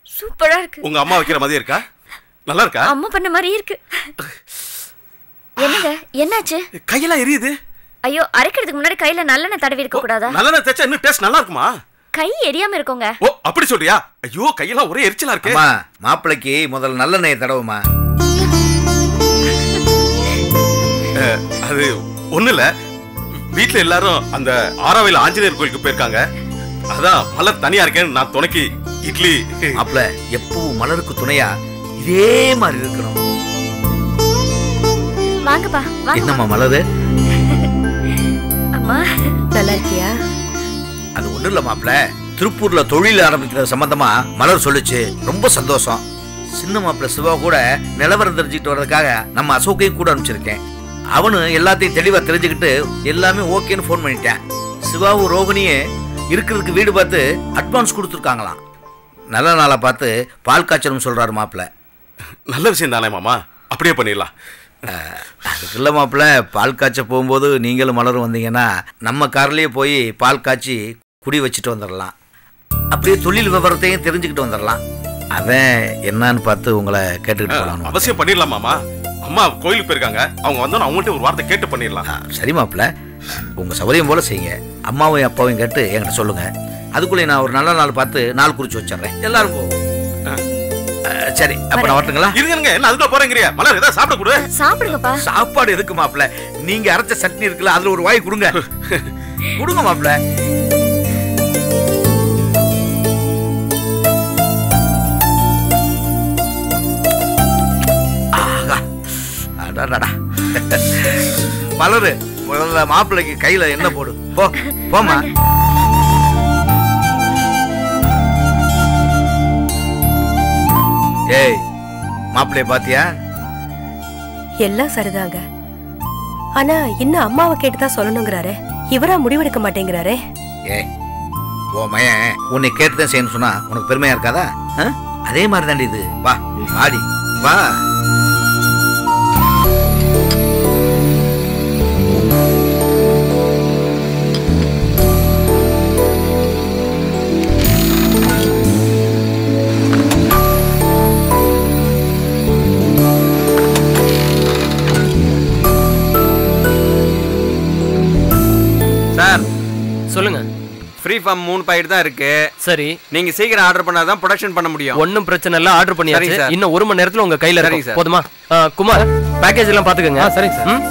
சூப்பரா இருக்கு உங்க அம்மா வைக்கிற மாதிரி இருக்கா நல்லா இருக்கா அம்மா பண்ண மாதிரி இருக்கு என்னங்க என்னாச்சு கையெல்லாம் எரியுது ஐயோ அரைக்கிறதுக்கு முன்னாடி கையில நல்லெண்ணெய் தடவி இருக்க கூடாதா நல்லெண்ணெய் தேய்ச்சா இன்னும் டேஸ்ட் நல்லா இருக்குமா கை எரியாம இருக்கோங்க ஓ அப்படி சொல்றியா ஐயோ கையெல்லாம் ஒரே எரிச்சலா இருக்கு அம்மா மாப்பிள்ளைக்கு முதல்ல நல்லெண்ணெயை தடவுமா அஹ், அது ஒண்ணு இல்ல வீட்ல எல்லாரும் அந்த ஆறாவையில் ஆஞ்சநேயர் கோயிலுக்கு போயிருக்காங்க அதான் மலர் தனியா இருக்கேன்னு நான் துணைக்கு இட்லி மாப்பிள்ள எப்பவும் மலருக்கு துணையா இதே மாதிரி இருக்கணும் வாங்கப்பா வாங்க என்னம்மா மலரு அம்மா நல்லா இருக்கியா அது ஒண்ணும் இல்ல மாப்பிள்ள திருப்பூர்ல தொழில் ஆரம்பிக்கிறது சம்பந்தமா மலர் சொல்லுச்சு ரொம்ப சந்தோஷம் சின்ன மாப்பிள்ள சிவா கூட நிலவரம் தெரிஞ்சுக்கிட்டு வர்றதுக்காக நம்ம அசோக்கையும் கூட அனுப்பிச்சிருக்கேன் அவனு எல்லாத்தையும் தெளிவா தெரிஞ்சுக்கிட்டு எல்லாமே ஓகேன்னு ஃபோன் பண்ணிட்டேன் சிவாவும் ரோகிணியும் இருக்கிறதுக்கு வீடு பார்த்து அட்வான்ஸ் கொடுத்துருக்காங்களாம் நல்ல நாளா பார்த்து பால் காய்ச்சல்னு சொல்றாரு மாப்பிள்ள நல்ல விஷயம் தானே மாமா அப்படியே பண்ணிடலாம் அதுக்கு இல்லை மாப்பிள்ள பால் காய்ச்ச போகும்போது நீங்களும் மலரும் வந்தீங்கன்னா நம்ம கார்லயே போய் பால் காய்ச்சி குடி வச்சுட்டு வந்துடலாம் அப்படியே தொழில் விவரத்தையும் தெரிஞ்சுக்கிட்டு வந்துடலாம் அவன் என்னன்னு பார்த்து உங்களை கேட்டுக்கிட்டு போகலாம் அவசியம் பண்ணிடலாம் மாமா அம்மா கோயிலுக்கு போயிருக்காங்க அவங்க வந்தோம் அவங்கள்ட்ட ஒரு வார்த்தை கேட்டு பண்ணிடலாம் சரி மாப்பிள்ள உங்க சௌகரியம் போல செய்யுங்க அம்மாவையும் அப்பாவையும் கேட்டு என்கிட்ட சொல்லுங்க அதுக்குள்ளே நான் ஒரு நல்ல நாள் பார்த்து நாள் குறிச்சு வச்சிடுறேன் எல்லாரும் போவோம் அஹ், சரி அப்ப நான் வரட்டுங்களா இருங்க என்ன அதுக்குள்ள போறேங்கிறியா மலர் ஏதாவது சாப்பிட கொடு சாப்பிடுங்கப்பா சாப்பாடு எதுக்கு மாப்பிள்ள நீங்க அரைச்ச சட்னி இருக்குல்ல அதுல ஒரு வாய் கொடுங்க கொடுங்க மாப்பிள்ள ஆகா அடடடா மலரு முதல்ல மாப்பிள்ளைக்கு கையில என்ன போடு போ போமா ஏய் மாப்பிள்ளைய பாத்தியா எல்லாம் சரிதாங்க ஆனா இன்னும் அம்மாவை கேட்டுதான் சொல்லணுங்கிறாரே இவரா முடிவெடுக்க மாட்டேங்கிறாரே ஏய் ஓ மயன் உன்னை கேட்டுதான் செய்யணும் சொன்னா உனக்கு பெருமையா இருக்காதா ஆ? அதே மாதிரி தாண்டி இது வா வாடி வா சார் சொல்லுங்க ஃப்ரீ ஃபார்ம் மூணு பாக்கெட் தான் இருக்கு சரி நீங்க சீக்கிரம் ஆர்டர் பண்ணாதான் ப்ரொடக்ஷன் பண்ண முடியும் ஒன்றும் பிரச்சனை இல்லை ஆர்டர் சரிங்க பண்ணியாச்சு சார். இன்னும் ஒரு மணி நேரத்துல உங்க கையில சரிங்க இருக்கும் சார். போதுமா ஆ, குமார் பேக்கேஜ் எல்லாம் பாத்துக்கங்க சரிங்க சார்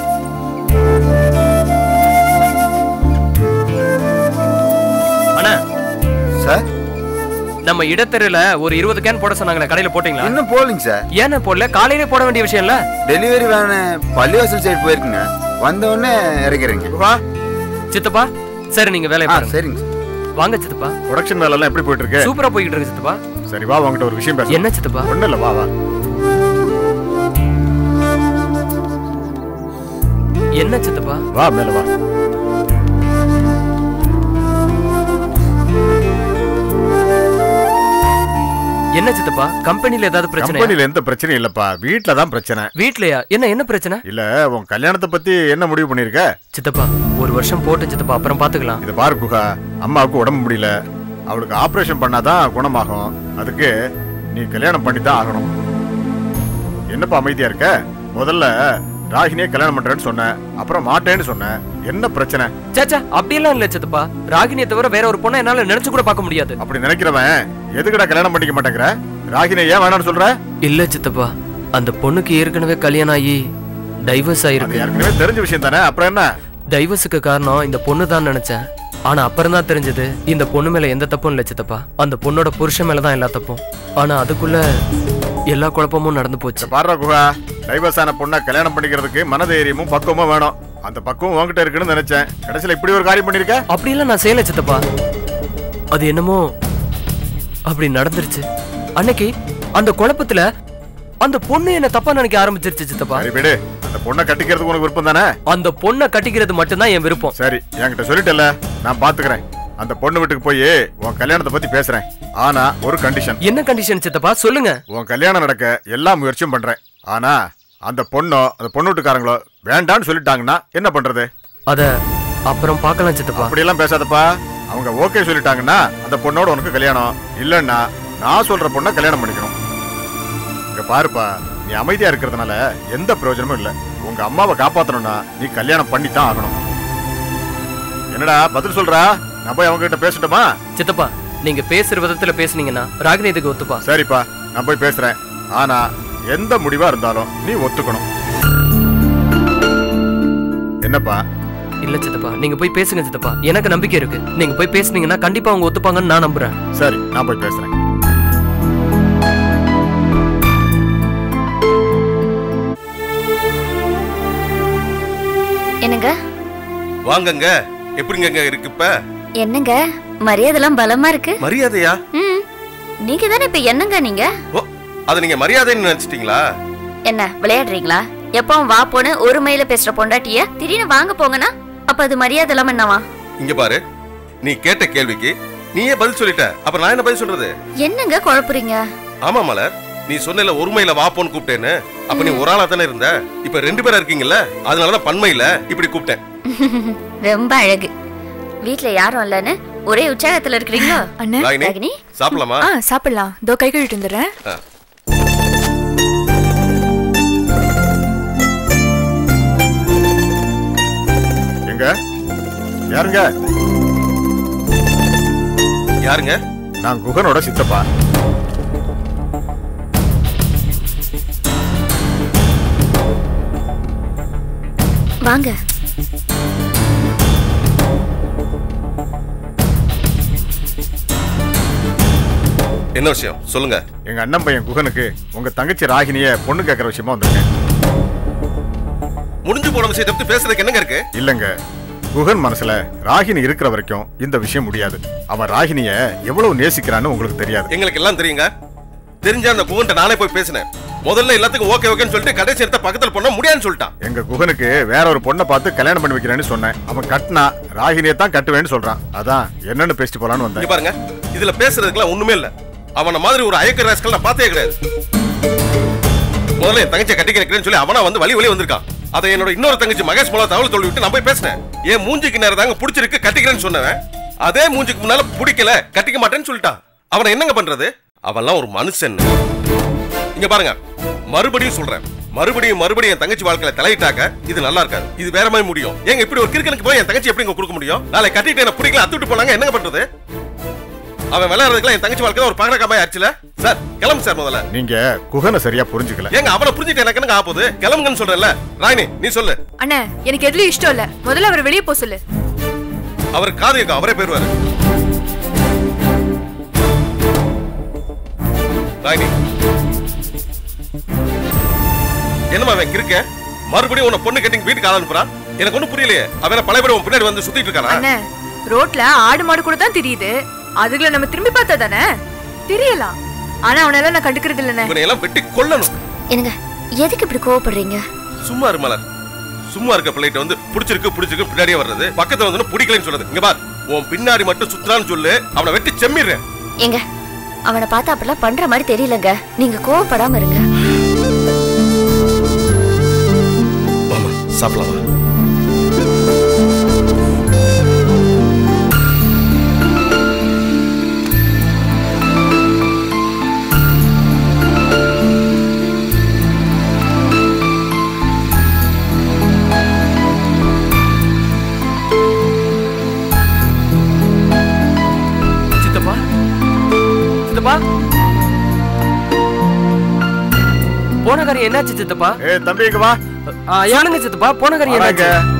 அண்ணா சார் நம்ம இடத்தெருல ஒரு இருபது கேன் போட சொன்னாங்களே கடையில போட்டீங்களா இன்னும் போலிங்க சார் ஏன்னா போடல காலையிலே போட வேண்டிய விஷயம் இல்ல டெலிவரி வேனு பள்ளிவாசல் சைடு போயிருக்குங்க வந்த உடனே இறக்கிறீங்க வா சித்தப்பா சரி நீங்க வேலையை ஆ, பாருங்க சரிங்க வாங்க சித்தப்பா ப்ரொடக்ஷன் வேலை எல்லாம் எப்படி போயிட்டு இருக்கு சூப்பரா போய்கிட்டு இருக்கு சித்தப்பா சரி வா உங்ககிட்ட ஒரு விஷயம் பேச என்ன சித்தப்பா ஒண்ணு இல்ல வா வா என்ன சித்தப்பா வா மேல வா என்ன சித்தப்பா கம்பெனில ஏதாவது பிரச்சனை கம்பெனில எந்த பிரச்சனையும் இல்லப்பா வீட்ல தான் பிரச்சனை வீட்லயா என்ன என்ன பிரச்சனை இல்ல உன் கல்யாணத்தை பத்தி என்ன முடிவு பண்ணிருக்க சித்தப்பா ஒரு வருஷம் போட்டு சித்தப்பா அப்புறம் பாத்துக்கலாம் இத பாரு குஹா அம்மாவுக்கு உடம்பு முடியல அவளுக்கு ஆபரேஷன் பண்ணாதான் குணமாகும் அதுக்கு நீ கல்யாணம் பண்ணி தான் ஆகணும் என்னப்பா அமைதியா இருக்க முதல்ல ராகினியே கல்யாணம் பண்றேன்னு சொன்னேன் அப்புறம் மாட்டேன்னு சொன்னேன் என்ன பிரச்சனை சாச்சா அப்படியெல்லாம் இல்ல சித்தப்பா ராகினியை தவிர வேற ஒரு பொண்ணை என்னால நினைச்சு கூட பார்க்க முடியாது அப்படி நினைக்கிறவன் எதுக்குடா கல்யாணம் பண்ணிக்க மாட்டேங்கிற ராகினை ஏன் வேணாம்னு சொல்ற இல்ல சித்தப்பா அந்த பொண்ணுக்கு ஏற்கனவே கல்யாணம் ஆகி டைவர்ஸ் ஆயிருக்கு ஏற்கனவே தெரிஞ்ச விஷயம் தானே அப்புறம் என்ன டைவர்ஸுக்கு காரணம் இந்த பொண்ணு தான் நினைச்சேன் ஆனா அப்புறம் தான் தெரிஞ்சது இந்த பொண்ணு மேல எந்த தப்பும் இல்ல சித்தப்பா அந்த பொண்ணோட புருஷன் மேல தான் எல்லா தப்பும் ஆனா அதுக்குள்ள எல்லா குழப்பமும் நடந்து போச்சு பாடுறா குஹா டைவர்ஸ் ஆன பொண்ணை கல்யாணம் பண்ணிக்கிறதுக்கு மனதைரியமும் பக்குவமும் வேணும் அந்த பக்குவம் உன்கிட்ட இருக்குன்னு நினைச்சேன் கடைசியில இப்படி ஒரு காரியம் பண்ணிருக்க அப்படியெல்லாம் நான் செய்யல சித்தப்பா அது என்னமோ அப்படி நடந்துருச்சு அன்னைக்கு அந்த குழப்பத்துல அந்த பொண்ணு என்ன தப்பா நினைக்க ஆரம்பிச்சிருச்சு சித்தப்பா சரி விடு அந்த பொண்ணை கட்டிக்கிறதுக்கு உனக்கு விருப்பம் தானே அந்த பொண்ணை கட்டிக்கிறது மட்டும்தான் என் விருப்பம் சரி என்கிட்ட சொல்லிட்டல நான் பாத்துக்கிறேன் அந்த பொண்ணு வீட்டுக்கு போய் உன் கல்யாணத்தை பத்தி பேசுறேன் ஆனா ஒரு கண்டிஷன் என்ன கண்டிஷன் சித்தப்பா சொல்லுங்க உன் கல்யாணம் நடக்க எல்லா முயற்சியும் பண்றேன் ஆனா அந்த பொண்ணோ அந்த பொண்ணு வீட்டுக்காரங்களோ வேண்டான்னு சொல்லிட்டாங்கன்னா என்ன பண்றது அத அப்புறம் பார்க்கலாம் சித்தப்பா அப்படியெல்லாம் பேசாதப்பா அவங்க ஓகே சொல்லிட்டாங்கன்னா அந்த பொண்ணோட உனக்கு கல்யாணம் இல்லைன்னா நான் சொல்ற பொண்ணை கல்யாணம் பண்ணிக்கணும் இங்க பாருப்பா நீ அமைதியா இருக்கிறதுனால எந்த பிரயோஜனமும் இல்ல உங்க அம்மாவை காப்பாத்தணும்னா நீ கல்யாணம் பண்ணி தான் ஆகணும் என்னடா பதில் சொல்றா நான் போய் அவங்க கிட்ட பேசட்டுமா சித்தப்பா நீங்க பேசுற விதத்துல பேசுனீங்கன்னா ராகினி இதுக்கு ஒத்துப்பா சரிப்பா நான் போய் பேசுறேன் ஆனா எந்த முடிவா இருந்தாலும் நீ ஒத்துக்கணும் என்னப்பா இல்ல சித்தப்பா நீங்க போய் பேசுங்க சித்தப்பா எனக்கு நம்பிக்கை இருக்கு நீங்க போய் பேசுனீங்கன்னா கண்டிப்பா அவங்க ஒத்துப்பாங்கன்னு நான் நம்புறேன் சரி நான் போய் பேசுறேன் என்னங்க வாங்கங்க எப்படிங்க இருக்கு இப்ப என்னங்க மரியாதைலாம் பலமா இருக்கு மரியாதையா ம் நீங்க தானே இப்ப என்னங்க நீங்க ஓ அதை நீங்க மரியாதைன்னு நினைச்சிட்டீங்களா என்ன விளையாடுறீங்களா எப்பவும் வா போன்னு ஒரு மைல பேசுற பொண்டாட்டிய திடீர்னு வாங்க போங்கன்னா அப்ப அது மரியாதை இல்லாம என்னவா இங்க பாரு நீ கேட்ட கேள்விக்கு நீயே பதில் சொல்லிட்ட அப்புறம் நான் என்ன பதில் சொல்றது என்னங்க குழப்புறீங்க ஆமா மலர் நீ சொன்னல ஒருமையில வாப்போன்னு கூப்பிட்டேன்னு அப்ப நீ ஒரு ஆளா தானே இருந்த இப்ப ரெண்டு பேரா இருக்கீங்கல்ல அதனாலதான் பன்மையில இப்படி கூப்பிட்டேன் ரொம்ப அழகு வீட்ல யாரும் இல்லைன்னு ஒரே உற்சாகத்துல இருக்கிறீங்களோ அண்ணே ராகினி ராகினி சாப்பிடலாமா ஆ சாப்பிடலாம் இதோ கை கழுவிட்டு வந்துடுறேன் ஆ. எங்க யாருங்க யாருங்க நான் குகனோட சித்தப்பா வாங்க என்ன விஷயம் சொல்லுங்க எங்க அண்ணன் பையன் குகனுக்கு உங்க தங்கச்சி ராகினிய பொண்ணு கேட்கற விஷயமா வந்திருக்கேன் முடிஞ்சு போன விஷயத்தை பத்தி பேசுறதுக்கு என்னங்க இருக்கு இல்லங்க குகன் மனசுல ராகினி இருக்கிற வரைக்கும் இந்த விஷயம் முடியாது அவன் ராகினிய எவ்வளவு நேசிக்கிறான்னு உங்களுக்கு தெரியாது எங்களுக்கு எல்லாம் தெரியுங்க தெரிஞ்ச அந்த குவன்ட்ட நானே போய் பேசினேன் முதல்ல எல்லாத்துக்கும் ஓகே ஓகேன்னு சொல்லிட்டு கடைசி எடுத்த பக்கத்துல பொண்ண முடியாதுன்னு சொல்லிட்டான் எங்க குகனுக்கு வேற ஒரு பொண்ணை பார்த்து கல்யாணம் பண்ணி வைக்கிறேன்னு சொன்னேன் அவன் கட்டினா ராகினியை தான் கட்டுவேன்னு சொல்றான் அதான் என்னன்னு பேசிட்டு போலான்னு இங்க வந்தேன் பாருங்க இதுல பேசுறதுக்குலாம் ஒண்ணுமே இல்ல அவன மாதிரி ஒரு அயக்க ராஸ்கல் நான் பார்த்தே கிடையாது முதல்ல என் தங்கச்சியை கட்டிக்க நிக்கிறேன்னு சொல்லி அவனா வந்து வழி வழி வந்திருக்கான் அதை என்னோட இன்னொரு தங்கச்சி மகேஷ் மூலம் தகவல் சொல்லி விட்டு நான் போய் பேசினேன் என் மூஞ்சிக்கு நேரம் தாங்க பிடிச்சிருக்கு கட்டிக்கிறேன்னு சொன்னவன் அதே மூஞ்சிக்கு முன்னால பிடிக்கல கட்டிக்க மாட்டேன்னு சொல்லிட்டான் அவனை என்னங்க பண்றது அவன்லாம் ஒரு மனுஷன் இங்க பாருங்க மறுபடியும் சொல்றேன் மறுபடியும் மறுபடியும் என் தங்கச்சி வாழ்க்கையில தலையிட்டாக்க இது நல்லா இருக்காது இது வேற மாதிரி முடியும் ஏங்க இப்படி ஒரு கிறுக்கனுக்கு போய் என் தங்கச்சி எப்படி கொடுக்க முடியும் நாளை கட்டிட்டு என்ன பிடிக்கல அத்துட்டு போனாங்க என்னங்க பண்றது அவன் விளையாடுறதுக்குலாம் என் தங்கச்சி வாழ்க்கை ஒரு பகரக்காம ஆச்சுல சார் கிளம்பு சார் முதல்ல நீங்க குகனை சரியா புரிஞ்சுக்கல ஏங்க அவனை புரிஞ்சுட்டு எனக்கு என்னங்க ஆகுது கிளம்புங்கன்னு சொல்றேன்ல ராயினி நீ சொல்லு அண்ணே எனக்கு எதுலயும் இஷ்டம் இல்ல முதல்ல அவரை வெளியே போக சொல்லு அவர் காது கேட்கும் அவரே போயிருவாரு ராயினி என்னமா அவன் இருக்க மறுபடியும் உன்னை பொண்ணு கட்டிங் வீட்டுக்கு ஆள் அனுப்புறான் எனக்கு ஒண்ணும் புரியலையே அவன் பழையபடி உன் பின்னாடி வந்து சுத்திட்டு இருக்கானா அண்ணே ரோட்ல ஆடு மாடு கூட தான் தெரியுது அதுக்குள்ள நம்ம திரும்பி பார்த்தா தானே தெரியலாம் ஆனா அவனெல்லாம் நான் கண்டுக்கிறது இல்லைண்ணே இவனை எல்லாம் வெட்டி கொல்லணும் என்னங்க எதுக்கு இப்படி கோவப்படுறீங்க சும்மா இரு மலர் சும்மா இருக்க பிள்ளைகிட்ட வந்து பிடிச்சிருக்கு பிடிச்சிருக்கு பின்னாடியே வர்றது பக்கத்துல வந்து பிடிக்கலன்னு சொல்றது இங்க பார் உன் பின்னாடி மட்டும் சுத்துறான்னு சொல்லு அவனை வெட்டி செம்மிடுறேன் ஏங்க அவனை பார்த்தா அப்படிலாம் பண்ற மாதிரி தெரியலங்க நீங்க கோவப்படாம இருங்க வாமா சாப்பிடலாமா சித்தப்பா சித்தப்பா போன காரியம் என்னாச்சு சித்தப்பா ஏ தம்பி இங்க வா ஆ, ஏனுங்க சித்தப்பா போன காரியம் வாடாங்க. என்னாச்சு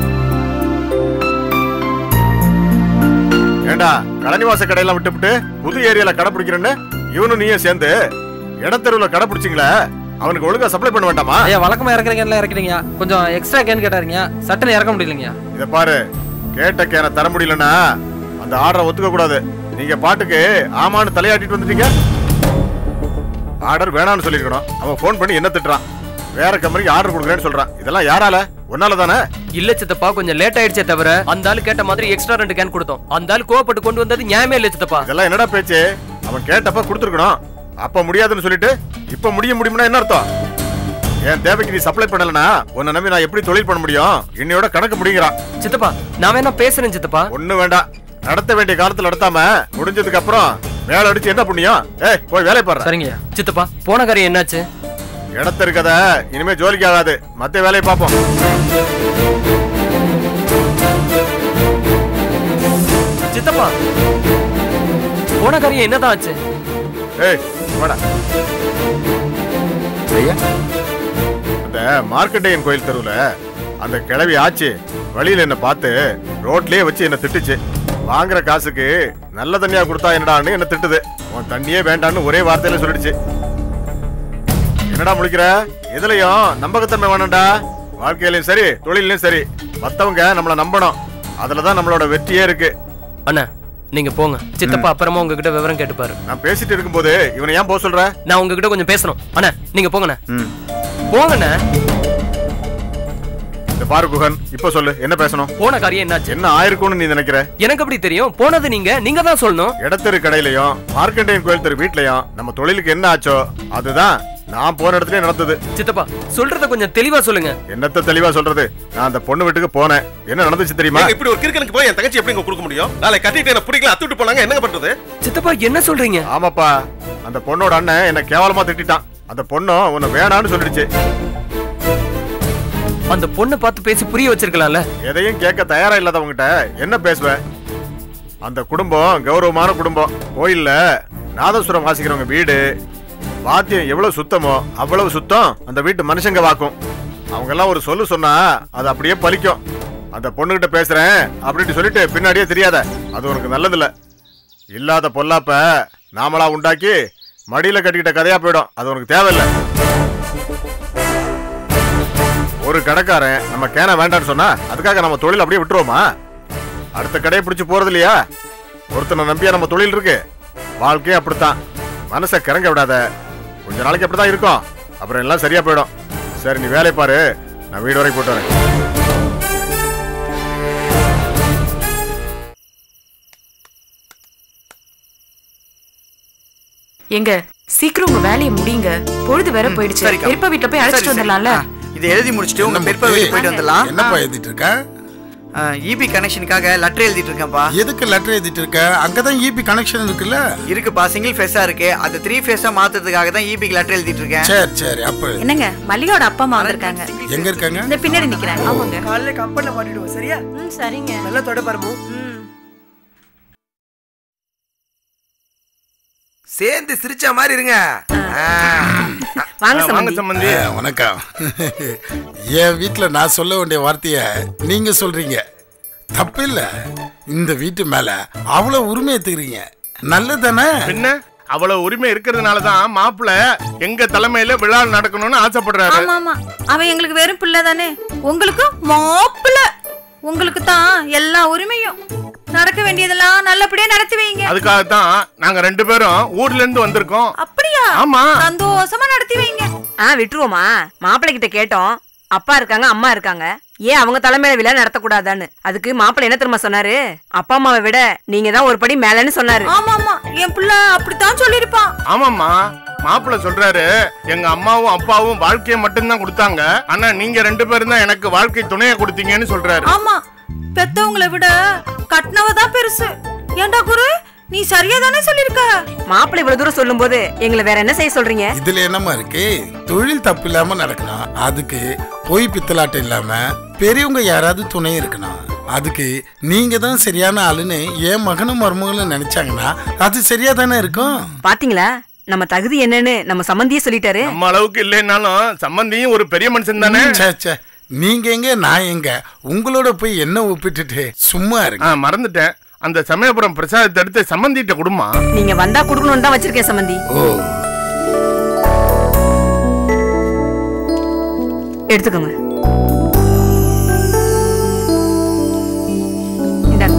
ஏண்டா கலனிவாச கடையெல்லாம் விட்டுவிட்டு புது ஏரியால கடை பிடிக்கிறேன்னு இவனும் நீயும் சேர்ந்து இடத்தெருவுல கடை பிடிச்சிங்களே அவனுக்கு ஒழுங்கா சப்ளை பண்ண வேண்டாமா ஐயா வழக்கமா இறக்குறீங்க எல்லாம் இறக்குறீங்க கொஞ்சம் எக்ஸ்ட்ரா கேன் கேட்டாருங்க சட்டனை இறக்க முடியலைங்க இத பாரு கேட்ட கேன தர முடியலன்னா அந்த ஆர்டரை ஒத்துக்க கூடாது நீங்க பாட்டுக்கு ஆமான்னு தலையாட்டிட்டு வந்துட்டீங்க ஆர்டர் வேணாம்னு சொல்லிருக்கணும் அவன் ஃபோன் பண்ணி என்ன திட்டுறான் வேற கம்பெனிக்கு ஆர்டர் கொடுக்குறேன்னு சொல்றான் இதெல்லாம் யாரால உன்னால தானே இல்ல சித்தப்பா கொஞ்சம் லேட் ஆயிடுச்சே தவிர அந்த ஆளு கேட்ட மாதிரி எக்ஸ்ட்ரா ரெண்டு கேன் கொடுத்தோம் அந்த ஆளு கோவப்பட்டு கொண்டு வந்தது நியாயமே இல்ல சித்தப்பா இதெல்லாம் என்னடா பேச்சு அவன் கேட்டப்ப கொடுத்துருக்கணும் அப்ப முடியாதுன்னு சொல்லிட்டு இப்ப முடிய முடியும்னா என்ன அர்த்தம் என் தேவைக்கு நீ சப்ளை பண்ணலனா உன்னை நம்பி நான் எப்படி தொழில் பண்ண முடியும் இன்னையோட கணக்கு முடிங்கிறான் சித்தப்பா நான் வேணா பேசுறேன் சித்தப்பா ஒண்ணு வேண்டாம் நடத்த வேண்டிய காலத்துல நடத்தாம முடிஞ்சதுக்கு அப்புறம் வேலை அடிச்சு என்ன புண்ணியம் ஏய் போய் வேலையை பாரு சரிங்கய்யா சித்தப்பா போன காரியம் என்னாச்சு இடத்த இருக்கத இனிமே ஜோலிக்கு ஆகாது மத்த வேலையை பார்ப்போம் சித்தப்பா போன காரியம் என்னதான் ஆச்சு ஏய் வாடா ஐயா அந்த மார்க்கண்டேயன் கோயில் தெருவுல அந்த கிழவி ஆச்சு வழியில என்ன பார்த்து ரோட்லயே வச்சு என்ன திட்டுச்சு வாங்குற காசுக்கு நல்ல தண்ணியா கொடுத்தா என்னடான்னு என்ன திட்டுது உன் தண்ணியே வேண்டான்னு ஒரே வார்த்தையில சொல்லிடுச்சு என்னடா முழிக்கிற இதுலயும் நம்பகத்தன்மை வேணும்டா வாழ்க்கையிலயும் சரி தொழிலையும் சரி மத்தவங்க நம்மள நம்பணும் அதுலதான் நம்மளோட வெற்றியே இருக்கு அண்ணா நீங்க போங்க சித்தப்பா அப்புறமா உங்ககிட்ட விவரம் கேட்டுப்பாரு நான் பேசிட்டு இருக்கும்போது இவனை ஏன் போக சொல்ற நான் உங்ககிட்ட கொஞ்சம் பேசணும் அண்ணா நீங்க போங்கண்ணே போங்கண்ணே இந்த பாரு குகன் இப்ப சொல்லு என்ன பேசணும் போன காரியம் என்னாச்சு என்ன ஆயிருக்கும்னு நீ நினைக்கிற எனக்கு எப்படி தெரியும் போனது நீங்க நீங்க தான் சொல்லணும் இடத்தெரு கடையிலயும் மார்க்கண்டேயன் கோயில் தெரு வீட்லயும் நம்ம தொழிலுக்கு என்ன ஆச்சோ அதுதான் நான் போன இடத்துலயே நடந்தது சித்தப்பா சொல்றத கொஞ்சம் தெளிவா சொல்லுங்க என்னத்த தெளிவா சொல்றது நான் அந்த பொண்ணு வீட்டுக்கு போனேன் என்ன நடந்துச்சு தெரியுமா ஏங்க, இப்படி ஒரு கிறுக்கனுக்கு போய் என் தங்கச்சி எப்படி கொடுக்க முடியும் நாளை கட்டிட்டு என்ன பிடிக்கல அத்துட்டு போனாங்க என்ன பண்றது சித்தப்பா என்ன சொல்றீங்க ஆமாப்பா அந்த பொண்ணோட அண்ணன் என்ன கேவலமா திட்டிட்டான் அந்த பொண்ணும் உன்னை வேணான்னு சொல்லிடுச்சு அந்த பொண்ணை பார்த்து பேசி புரிய வச்சிருக்கலாம்ல எதையும் கேட்க தயாரா இல்லாதவங்கிட்ட என்ன பேசுவ அந்த குடும்பம் கௌரவமான குடும்பம் கோயில்ல நாதசுரம் வாசிக்கிறவங்க வீடு வாத்தியம் எவ்வளவு சுத்தமோ அவ்வளவு சுத்தம் அந்த வீட்டு மனுஷங்க வாக்கும் அவங்க எல்லாம் ஒரு சொல்லு சொன்னா அது அப்படியே பலிக்கும் அந்த பொண்ணுகிட்ட பேசுறேன் அப்படின்னு சொல்லிட்டு பின்னாடியே தெரியாத அது உனக்கு நல்லதில்ல இல்லாத பொல்லாப்ப நாமளா உண்டாக்கி மடியில கட்டிக்கிட்ட கதையா போயிடும் அது உனக்கு தேவையில்லை ஒரு கடைக்காரன் நம்ம கேன வேண்டாம்னு சொன்னா அதுக்காக நம்ம தொழில் அப்படியே விட்டுருவோமா அடுத்த கடையை பிடிச்சு போறது இல்லையா ஒருத்தனை நம்பியா நம்ம தொழில் இருக்கு வாழ்க்கையே அப்படித்தான் மனசை கிறங்க விடாத கொஞ்ச நாளைக்கு அப்படிதான் இருக்கும் அப்புறம் எல்லாம் சரியா போயிடும் சரி நீ வேலையை பாரு நான் வீடு வரைக்கும் போட்டு வரேன் எங்க சீக்கிரம் உங்க வேலையை முடிங்க பொழுது வேற போயிடுச்சு சரிக்கா. பெரியப்பா வீட்டுல போய் அழைச்சிட்டு சரி, சரி. வந்துடலாம்ல ஆ, இதை எழுதி முடிச்சுட்டு உங்க பெருப்பா வீட்டுக்கு போயிட்டு வந்துடலாம் என்னப்பா எழுதிட்டு இருக்க இபி கனெக்ஷனுக்காக லெட்டர் எழுதிட்டு இருக்கேன்ப்பா எதுக்கு லெட்டர் எழுதிட்டு இருக்க அங்கதான் இபி கனெக்ஷன் இருக்குல்ல இருக்குப்பா சிங்கிள் ஃபேஸா இருக்கு அது த்ரீ ஃபேஸா மாத்துறதுக்காக தான் இபிக்கு லெட்டர் எழுதிட்டு இருக்கேன் சரி சரி அப்ப என்னங்க மல்லிகாவோட அப்பா அம்மா வந்திருக்காங்க எங்க இருக்காங்க இந்த பின்னாடி நிக்கிறாங்க ஆமாங்க காலையில கம்பெனில மாட்டிடுவோம் சரியா ம் சரிங்க நல்லா தொட பாருமோ சேர்ந்து சிரிச்ச மாதிரி இருங்க வாங்க வாங்க சம்பந்தி சம்பந்தி ஆ, வணக்கம் என் வீட்ல நான் சொல்ல வேண்டிய வார்த்தைய நீங்க சொல்றீங்க தப்பு இல்ல இந்த வீட்டு மேல அவ்வளவு உரிமை எடுத்துக்கிறீங்க நல்லதானே பின்ன அவ்வளவு உரிமை இருக்கிறதுனால தான் மாப்பிள்ள எங்க தலைமையில விழா நடக்கணும்னு ஆசைப்படுறாரு ஆமா ஆமா அவன் எங்களுக்கு வெறும் பிள்ளை தானே உங்களுக்கு மாப்பிள்ள உங்களுக்கு தான் எல்லா உரிமையும் நடக்க வேண்டியதெல்லாம் நல்லபடியா நடத்தி வைங்க அதுக்காகத்தான் நாங்க ரெண்டு பேரும் ஊர்ல இருந்து வந்திருக்கோம் அப்படியா ஆமா சந்தோஷமா நடத்தி வைங்க ஆ விட்டுருவோமா மாப்பிள்ளை கிட்ட கேட்டோம் அப்பா இருக்காங்க அம்மா இருக்காங்க ஏன் அவங்க தலைமையில விழா நடத்தக்கூடாதான்னு அதுக்கு மாப்பிள்ளை என்ன தெரியுமா சொன்னாரு அப்பா அம்மாவை விட நீங்க தான் ஒரு படி மேலன்னு சொன்னாரு ஆமா ஆமா என் புள்ள அப்படித்தான் சொல்லிருப்பான் ஆமாம்மா மாப்பிள்ள சொல்றாரு எங்க அம்மாவும் அப்பாவும் வாழ்க்கையை மட்டும்தான் கொடுத்தாங்க ஆனா நீங்க ரெண்டு பேரும் தான் எனக்கு வாழ்க்கை துணையை கொடுத்தீங்கன்னு சொல்றாரு ஆமா பெத்தவங்களை விட கட்டினவ தான் பெருசு ஏண்டா குரு நீ சரியா தானே சொல்லிருக்க மாப்பிள்ளை இவ்வளவு தூரம் சொல்லும்போது எங்களை வேற என்ன செய்ய சொல்றீங்க இதுல என்னமா இருக்கு தொழில் தப்பு இல்லாம நடக்கணும் அதுக்கு பொய் பித்தலாட்டம் இல்லாம பெரியவங்க யாராவது துணை இருக்கணும் அதுக்கு நீங்க தான் சரியான ஆளுன்னு என் மகனும் மருமகளும் நினைச்சாங்கன்னா அது சரியா தானே இருக்கும் பாத்தீங்களா நம்ம தகுதி என்னன்னு நம்ம சம்பந்தியே சொல்லிட்டாரு நம்ம அளவுக்கு இல்லைன்னாலும் சம்பந்தியும் ஒரு பெரிய மனுஷன் தானே ச்சே, ச்சே. நீங்க எங்க நான் எங்க உங்களோட போய் என்ன ஒப்பிட்டுட்டு சும்மா இருக்கு ஆ, மறந்துட்டேன் அந்த சமயபுரம் பிரசாதத்தை எடுத்து சம்பந்திட்ட கொடுமா நீங்க வந்தா குடுக்கணும்னு தான் வச்சிருக்கேன் சம்பந்தி ஓ எடுத்துக்கோங்க இந்தாங்க.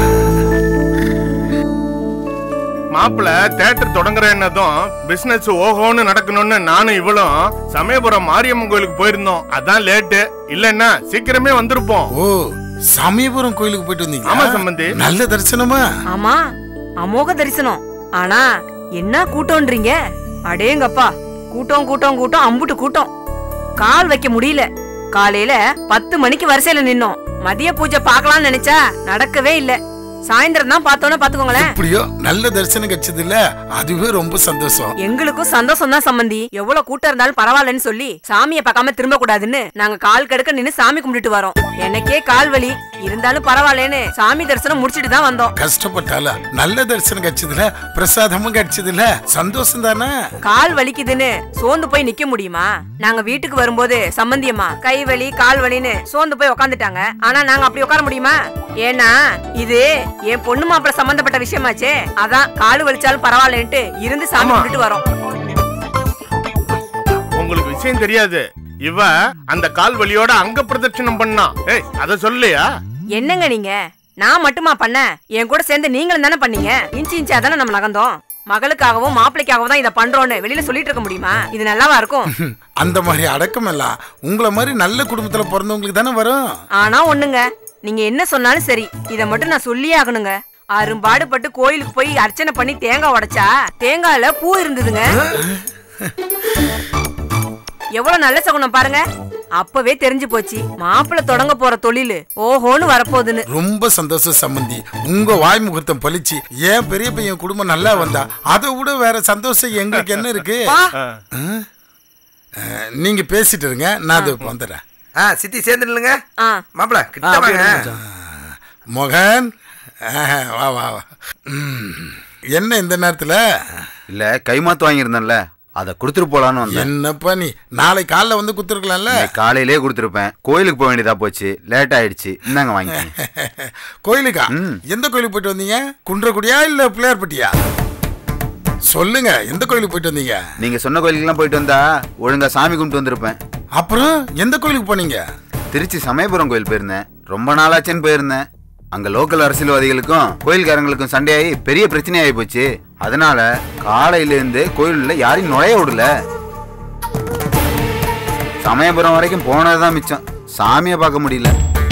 மாப்பிள்ள தேட்டர் தொடங்குறேன்னதும் பிசினஸ் ஓஹோன்னு நடக்கணும்னு நானும் இவளும் சமயபுரம் மாரியம்மன் கோயிலுக்கு போயிருந்தோம் அதான் லேட்டு இல்லன்னா சீக்கிரமே வந்திருப்போம் ஓ சமயபுரம் கோயிலுக்கு போயிட்டு வந்தீங்க ஆமா, சம்பந்தி. நல்ல தரிசனமா ஆமா அமோக தரிசனம் ஆனா என்ன கூட்டம்ன்றீங்க அடேங்கப்பா கூட்டம் கூட்டம் கூட்டம் அம்புட்டு கூட்டம் கால் வைக்க முடியல காலையில பத்து மணிக்கு வரிசையில நின்னோம் மதிய பூஜை பார்க்கலாம்னு நினைச்சா நடக்கவே இல்ல சாயந்தரம் தான் பார்த்தோன்னா பாத்துக்கோங்களேன் இப்படியோ நல்ல தரிசனம் கிடைச்சது இல்ல அதுவே ரொம்ப சந்தோஷம் எங்களுக்கும் சந்தோஷம் தான் சம்பந்தி எவ்வளவு கூட்டம் இருந்தாலும் பரவாயில்லன்னு சொல்லி சாமியை பார்க்காம திரும்ப கூடாதுன்னு நாங்க கால் கடுக்க நின்னு சாமி கும்பிட்டுட்டு வரோம் எனக்கே கால் வலி இருந்தாலும் பரவாயில்லைன்னு சாமி தரிசனம் முடிச்சிட்டு தான் வந்தோம் கஷ்டப்பட்டால நல்ல தரிசனம் கிடைச்சதுல பிரசாதமும் கிடைச்சதுல சந்தோஷம் தானே கால் வலிக்குதுன்னு சோர்ந்து போய் நிக்க முடியுமா நாங்க வீட்டுக்கு வரும்போது சம்பந்தியம்மா கை வலி கால் வலின்னு சோர்ந்து போய் உக்காந்துட்டாங்க ஆனா நாங்க அப்படி உட்கார முடியுமா ஏன்னா இது என் பொண்ணு மாப்பிள்ள சம்பந்தப்பட்ட விஷயமாச்சே அதான் கால் வலிச்சாலும் பரவாயில்லன்ட்டு இருந்து சாமி ஆமா. கும்பிட்டுட்டு வரோம் உங்களுக்கு விஷயம் தெரியாது இவ அந்த கால் வலியோட அங்க பிரதட்சணம் பண்ணா ஏய் அத சொல்லையா என்னங்க நீங்க நான் மட்டுமா பண்ணேன் என் கூட சேர்ந்து நீங்களும் தானே பண்ணீங்க இன்ச்சு இன்ச்சா தானே நம்ம நகர்ந்தோம் மகளுக்காகவும் மாப்பிளைக்காகவும் தான் இதை பண்றோம்னு வெளியில சொல்லிட்டு இருக்க முடியுமா இது நல்லாவா இருக்கும் அந்த மாதிரி அடக்கம் எல்லாம் உங்களை மாதிரி நல்ல குடும்பத்துல பிறந்தவங்களுக்கு தானே வரும் ஆனா ஒண்ணுங்க நீங்க என்ன சொன்னாலும் சரி இத மட்டும் நான் சொல்லியே ஆகணுங்க அரும்பாடுபட்டு கோயிலுக்கு போய் அர்ச்சனை பண்ணி தேங்காய் உடைச்சா தேங்காயில பூ இருந்ததுங்க எவ்வளவு நல்ல சகுனம் பாருங்க அப்பவே தெரிஞ்சு போச்சு மாப்பிள்ளை தொடங்க போற தொழிலு ஓஹோன்னு வரப்போகுதுன்னு ரொம்ப சந்தோஷம் சம்பந்தி உங்க வாய் முகூர்த்தம் பழிச்சு ஏன் பெரிய பையன் குடும்பம் நல்லா வந்தா அதை விட வேற சந்தோஷம் எங்களுக்கு என்ன இருக்கு ஆ? அஹ், நீங்க பேசிட்டு இருங்க நான் அது வந்துடுறேன் ஆ சித்தி சேர்ந்து நில்லுங்க மாப்பிள கிட்ட வாங்க மோகன் ஆஹா, வா வா வா ம், என்ன இந்த நேரத்துல இல்ல கைமாத்து வாங்கியிருந்தேன்ல அதை கொடுத்துட்டு போலான்னு வந்தேன் என்னப்பா நீ நாளை காலைல வந்து குத்துருக்கலாம்ல இன்னைக்கு காலையிலே கொடுத்துருப்பேன் கோயிலுக்கு போக வேண்டியதா போச்சு லேட் ஆயிடுச்சு இந்தாங்க வாங்கிக்கோங்க கோயிலுக்கா எந்த கோயிலுக்கு போயிட்டு வந்தீங்க குன்றக்குடியா இல்ல பிள்ளையார்பட்டியா சொல்லுங்க எந்த கோயிலுக்கு போயிட்டு வந்தீங்க நீங்க சொன்ன கோயிலுக்குலாம் போயிட்டு வந்தா ஒழுங்கா சாமி கும்பிட்டு வந்திருப்பேன் அப்புறம் எந்த கோயிலுக்கு போனீங்க திருச்சி சமயபுரம் கோயில் போயிருந்தேன் ரொம்ப நாளாச்சுன்னு போயிருந்தேன் அங்க லோக்கல் அரசியல்வாதிகளுக்கும் கோயில்காரங்களுக்கும் சண்டையாகி பெரிய பிரச்சனை ஆகி போச்சு அதனால காலையில இருந்து கோயிலுள்ள யாரையும் நுழைய விடல சமயபுரம் வரைக்கும் போனதுதான் மிச்சம் சாமியை பார்க்க முடியல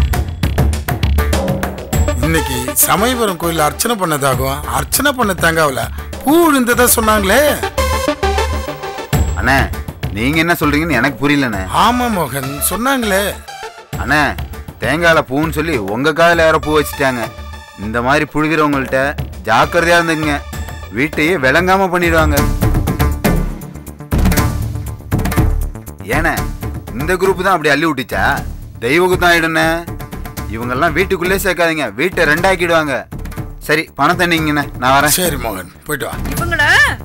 இன்னைக்கு சமயபுரம் கோயில் அர்ச்சனை பண்ணதாகும் அர்ச்சனை பண்ண தேங்காவில பூ விழுந்ததா சொன்னாங்களே அண்ணே நீங்க என்ன சொல்றீங்கன்னு எனக்கு புரியலண்ணே ஆமா மோகன் சொன்னாங்களே அண்ணே தேங்காயில பூன்னு சொல்லி உங்க காதுல யாரோ பூ வச்சுட்டாங்க இந்த மாதிரி புழுகிறவங்கள்ட்ட ஜாக்கிரதையா இருந்துங்க வீட்டையே விளங்காம பண்ணிடுவாங்க ஏண்ணே இந்த குரூப் தான் அப்படி அள்ளி விட்டுச்சா தெய்வகுத்தம் ஆயிடுண்ணே இவங்கெல்லாம் வீட்டுக்குள்ளே சேர்க்காதீங்க வீட்டை ரெண்டாக்கிடுவாங்க சரி பணத்தை நீங்கண்ணே நான் வரேன் சரி மோகன் போயிட்டு வா இவங்கள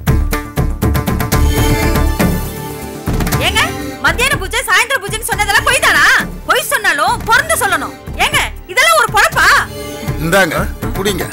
ஏங்க மத்தியான பூஜை சாயந்தர பூஜைன்னு சொன்னதெல்லாம் பொய் தானா பொய் சொன்னாலும் பொறந்து சொல்லணும் ஏங்க இதெல்லாம் ஒரு பொழப்பா இந்தாங்க குடிங்க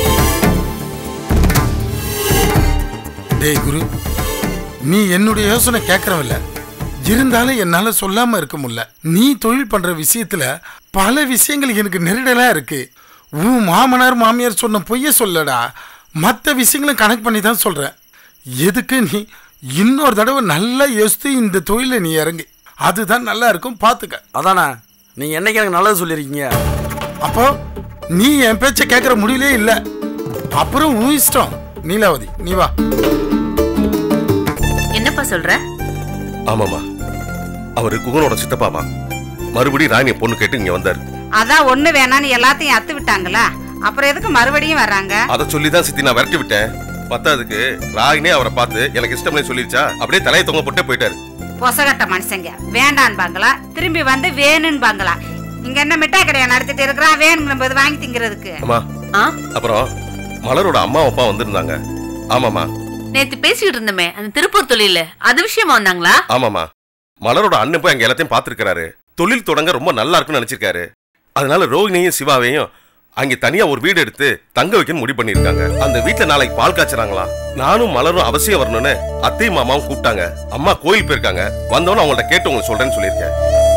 டேய் குரு நீ என்னுடைய யோசனை கேட்கறவில்ல இருந்தாலும் என்னால சொல்லாம இருக்க முடியல நீ தொழில் பண்ற விஷயத்துல பல விஷயங்கள் எனக்கு நெருடலா இருக்கு உன் மாமனார் மாமியார் சொன்ன பொய்ய சொல்லடா மற்ற விஷயங்களும் கணக்கு பண்ணி தான் சொல்றேன் எதுக்கு நீ இன்னொரு தடவை நல்லா யோசித்து இந்த தொழில நீ இறங்கு அதுதான் நல்லா இருக்கும் பாத்துக்க அதானே நீங்க என்னைக்கு எனக்கு நல்லது சொல்லியிருக்கீங்க அப்போ நீ என் பேச்ச கேட்கற முடியலே இல்ல அப்புறம் உன் இஷ்டம் நீலாவதி நீ வா என்னப்பா சொல்ற ஆமாமா அவரு குகனோட சித்தப்பாமா மறுபடியும் ராணிய பொண்ணு கேட்டு இங்க வந்தாரு அதான் ஒண்ணு வேணான்னு எல்லாத்தையும் அத்து விட்டாங்களா அப்புறம் எதுக்கு மறுபடியும் வர்றாங்க அதை சொல்லி தான் சித்தி நான் விரட்டி விட்டேன் பத்தாதுக்கு ராகினே அவரை பார்த்து எனக்கு இஷ்டம்னு சொல்லிருச்சா அப்படியே தலையை தொங்க போட்டே போயிட்டாரு பொசகட்ட மனுஷங்க வேண்டான்பாங்களா திரும்பி வந்து வேணும்பாங்களா இங்க என்ன மிட்டாய் கடையா நடத்திட்டு இருக்கிறான் வேணுங்கும் வாங்கி திங்கிறதுக்கு அம்மா அப்புறம் மலரோட அம்மா அப்பா வந்திருந்தாங்க ஆமாமா நேத்து பேசிட்டு இருந்தோமே அந்த திருப்பூர் தொழில அது விஷயமா வந்தாங்களா ஆமாமா மலரோட அண்ணன் போய் அங்க எல்லாத்தையும் பார்த்திருக்காரு தொழில் தொடங்க ரொம்ப நல்லா இருக்குன்னு நினைச்சிருக்காரு அதனால ரோகிணியும் சிவாவையும் அங்க தனியா ஒரு வீடு எடுத்து தங்க வைக்கணும் முடிவு பண்ணிருக்காங்க அந்த வீட்ல நாளைக்கு பால் காய்ச்சறாங்களாம் நானும் மலரும் அவசியம் வரணும்னு அத்தையும் மாமாவும் கூப்பிட்டாங்க அம்மா கோயில் போயிருக்காங்க வந்தவொன்னு அவங்கள்ட்ட கேட்டு உங்களுக்கு சொல்றேன்னு சொல்லியிருக்கேன்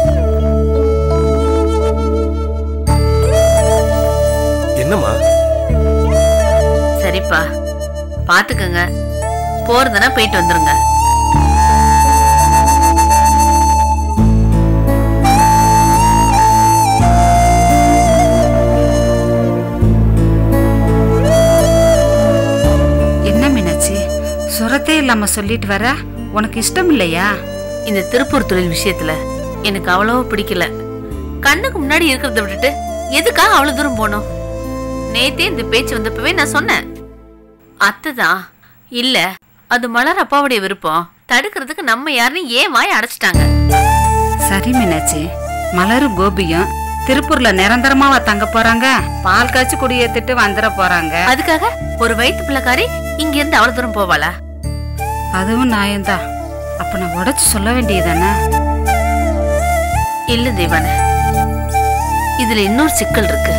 என்னம்மா சரிப்பா பாத்துக்கங்க போறதுன்னா போயிட்டு வந்துருங்க என்ன மீனாட்சி சுரத்தே இல்லாம சொல்லிட்டு வர உனக்கு இஷ்டம் இல்லையா இந்த திருப்பூர் தொழில் விஷயத்துல எனக்கு அவ்வளவா பிடிக்கல கண்ணுக்கு முன்னாடி இருக்கிறத விட்டுட்டு எதுக்காக அவ்வளவு தூரம் போனோம் நேத்தே இந்த பேச்சு வந்தப்பவே நான் சொன்னேன் அத்தைதான் இல்ல அது மலர் அப்பாவுடைய விருப்பம் தடுக்கிறதுக்கு நம்ம யாருன்னு ஏன் வாய் அடைச்சிட்டாங்க சரி மீனாட்சி மலரும் கோபியும் திருப்பூர்ல நிரந்தரமாவா தங்க போறாங்க பால் காய்ச்சி குடியேத்திட்டு வந்துட போறாங்க அதுக்காக ஒரு வயிற்று பிள்ளைக்காரி இங்க இருந்து அவ்வளவு தூரம் போவாளா அதுவும் நியாயம்தான் அப்ப நான் உடைச்சு சொல்ல வேண்டியதானே இல்ல தேவான இதுல இன்னொரு சிக்கல் இருக்கு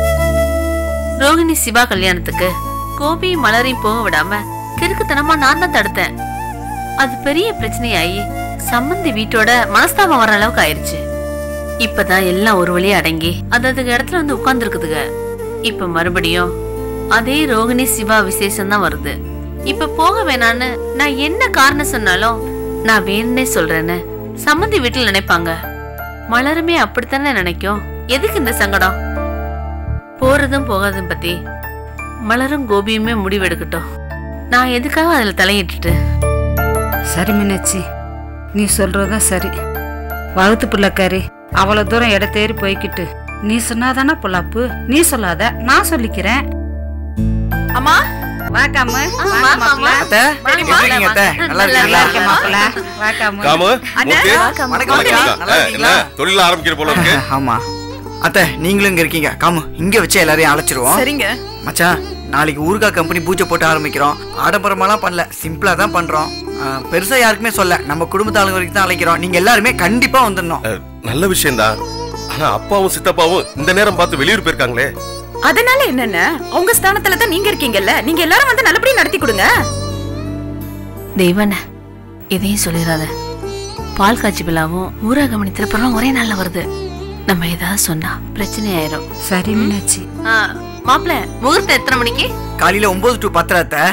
ரோகிணி சிவா கல்யாணத்துக்கு கோபி மலரையும் போக விடாம கிறுக்குத்தனமா நான் தான் தடுத்தேன் அது பெரிய பிரச்சனையாயி சம்மந்தி வீட்டோட மனஸ்தாபம் வர அளவுக்கு ஆயிருச்சு இப்பதான் எல்லாம் ஒரு வழியா அடங்கி அது அதுக்கு இடத்துல வந்து உட்கார்ந்துருக்குதுங்க இப்ப மறுபடியும் அதே ரோகிணி சிவா விசேஷம் தான் வருது இப்ப போக வேணான்னு நான் என்ன காரணம் சொன்னாலும் நான் வேணும்னே சொல்றேன்னு சம்மந்தி வீட்டுல நினைப்பாங்க மலருமே அப்படித்தானே நினைக்கும் எதுக்கு இந்த சங்கடம் போறதும் போகாதும் பத்தி மலரும் கோபியுமே முடிவெடுக்கட்டும் நான் எதுக்காக அதுல தலையிட்டுட்டு சரி மீனாட்சி நீ சொல்றதும் சரி வகுத்து பிள்ளைக்காரி அவ்வளவு தூரம் இடத்தேறி போய்கிட்டு நீ சொன்னாதானே பொல்லாப்பு நீ சொல்லாத நான் சொல்லிக்கிறேன் அம்மா வாக்காமு அத்தை, எப்படி இருக்கீங்க அத்தை? நல்லா இருக்கீங்களா? காமு அண்ணே, மூர்த்தி, வணக்கம், வணக்கம், வணக்கம். வணக்கம். நல்லா ஆ, இருக்கீங்களா? என்ன தொழில் ஆரம்பிக்கிற போல இருக்கு ஆமா அத்தை நீங்களும் இங்க இருக்கீங்க காமு இங்க வச்சு எல்லாரையும் அழைச்சிருவோம் சரிங்க. மச்சான் நாளைக்கு ஊர்கா கம்பெனி பூஜை போட்டு ஆரம்பிக்கிறோம் ஆடம்பரமாலாம் பண்ணல சிம்பிளா தான் பண்றோம் ஆ, பெருசா யாருக்குமே சொல்ல நம்ம குடும்பத்து ஆளுங்க வரைக்கும் தான் அழைக்கிறோம் நீங்க எல்லாருமே கண்டிப்பா வந்துடணும் நல்ல விஷயம்தான் ஆனா அப்பாவும் சித்தப்பாவும் இந்த நேரம் பார்த்து வெளியூர் போயிருக்காங்களே அதனால என்னென்ன உங்க ஸ்தானத்துல தான் நீங்க இருக்கீங்கல்ல நீங்க எல்லாரும் வந்து நல்லபடியா நடத்தி கொடுங்க தெய்வன எதையும் சொல்லிடாத பால் காய்ச்சி விழாவும் ஊரகமணி திருப்பரம் ஒரே நாள்ல வருது நம்ம ஏதாவது சொன்னா பிரச்சனை ஆயிரும் சரி மீனாட்சி மாப்பிள்ள முகூர்த்தம் எத்தனை மணிக்கு காலையில ஒன்பது டு பத்தரை அத்தை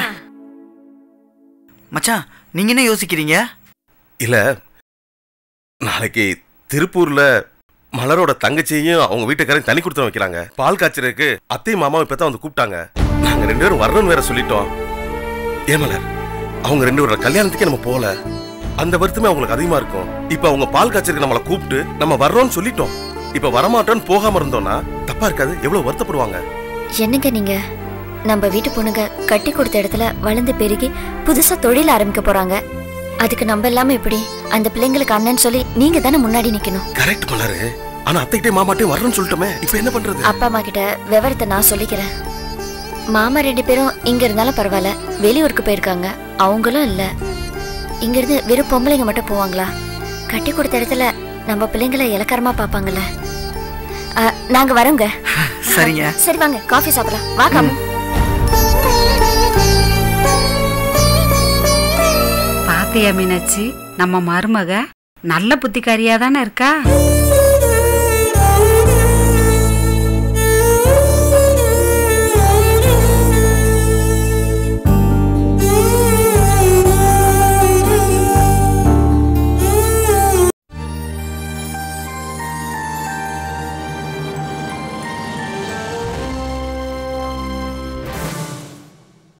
மச்சான் நீங்க என்ன யோசிக்கிறீங்க இல்ல நாளைக்கு திருப்பூர்ல மலரோட தங்கச்சியையும் அவங்க வீட்டுக்காரையும் தனி கொடுத்து வைக்கிறாங்க பால் காய்ச்சறதுக்கு அத்தை மாமா இப்பதான் வந்து கூப்பிட்டாங்க நாங்க ரெண்டு பேரும் வரணும்னு வேற சொல்லிட்டோம் ஏன் மலர் அவங்க ரெண்டு பேரோட கல்யாணத்துக்கே நம்ம போல அந்த வருத்தமே அவங்களுக்கு அதிகமா இருக்கும் இப்ப அவங்க பால் காய்ச்சறதுக்கு நம்மளை கூப்பிட்டு நம்ம வர்றோம்னு சொல்லிட்டோம் இப்ப வரமாட்டோம்னு போகாம இருந்தோம்னா தப்பா இருக்காது எவ்வளவு வருத்தப்படுவாங்க என்னங்க நீங்க நம்ம வீட்டு பொண்ணுங்க கட்டி கொடுத்த இடத்துல வளர்ந்து பெருகி புதுசா தொழில் ஆரம்பிக்க போறாங்க அதுக்கு நம்ம இல்லாம எப்படி அந்த பிள்ளைங்களுக்கு அண்ணன் சொல்லி நீங்க தானே முன்னாடி நிக்கணும் கரெக்ட் மலரு ஆனா அத்தைகிட்டே மாமாட்டையும் வரணும்னு சொல்லிட்டோமே இப்ப என்ன பண்றது அப்பா அம்மா கிட்ட விவரத்தை நான் சொல்லிக்கிறேன் மாமா ரெண்டு பேரும் இங்க இருந்தாலும் பரவாயில்ல வெளியூருக்கு போயிருக்காங்க அவங்களும் இல்ல இங்க இருந்து வெறும் பொம்பளைங்க மட்டும் போவாங்களா கட்டி கொடுத்த இடத்துல நம்ம பிள்ளைங்களை இலக்காரமா பாப்பாங்கல்ல அஹ், நாங்க வரோங்க சரிங்க சரி வாங்க காஃபி சாப்பிடலாம் வா காமு பாத்தியா மீனாட்சி நம்ம மருமக நல்ல புத்திக்காரியா தானே இருக்கா